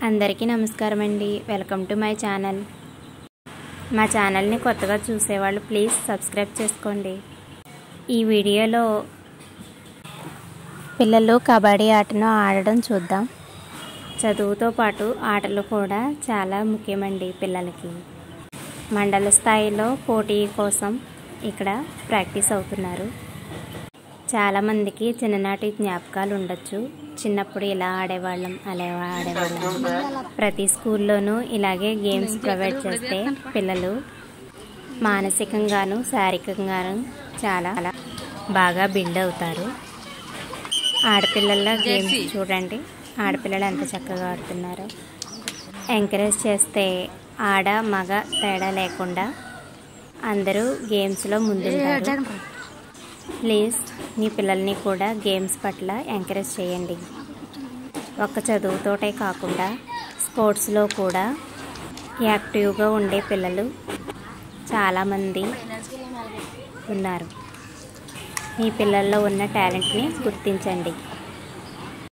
అందరికీ నమస్కారం అండి వెల్కమ్ టు మై ఛానల్ మా ఛానల్ని కొత్తగా చూసేవాళ్ళు ప్లీజ్ సబ్స్క్రైబ్ చేసుకోండి ఈ వీడియోలో పిల్లలు కబడ్డీ ఆటను ఆడడం చూద్దాం చదువుతో పాటు ఆటలు కూడా చాలా ముఖ్యమండి పిల్లలకి మండల స్థాయిలో పోటీ కోసం ఇక్కడ ప్రాక్టీస్ అవుతున్నారు చాలామందికి చిన్ననాటి జ్ఞాపకాలు ఉండొచ్చు చిన్నప్పుడు ఇలా ఆడేవాళ్ళం అలా ఆడేవాళ్ళం ప్రతి స్కూల్లోనూ ఇలాగే గేమ్స్ ప్రొవైడ్ చేస్తే పిల్లలు మానసికంగాను శారీరకంగాను చాలా బాగా బిల్డ్ అవుతారు ఆడపిల్లల గేమ్స్ చూడండి ఆడపిల్లలు ఎంత చక్కగా ఆడుతున్నారు ఎంకరేజ్ చేస్తే ఆడ మగ తేడా లేకుండా అందరూ గేమ్స్లో ముందుంటారు ప్లీజ్ మీ పిల్లల్ని కూడా గేమ్స్ పట్ల ఎంకరేజ్ చేయండి ఒక్క చదువుతోటే కాకుండా స్పోర్ట్స్లో కూడా యాక్టివ్గా ఉండే పిల్లలు చాలామంది ఉన్నారు మీ పిల్లల్లో ఉన్న టాలెంట్ని గుర్తించండి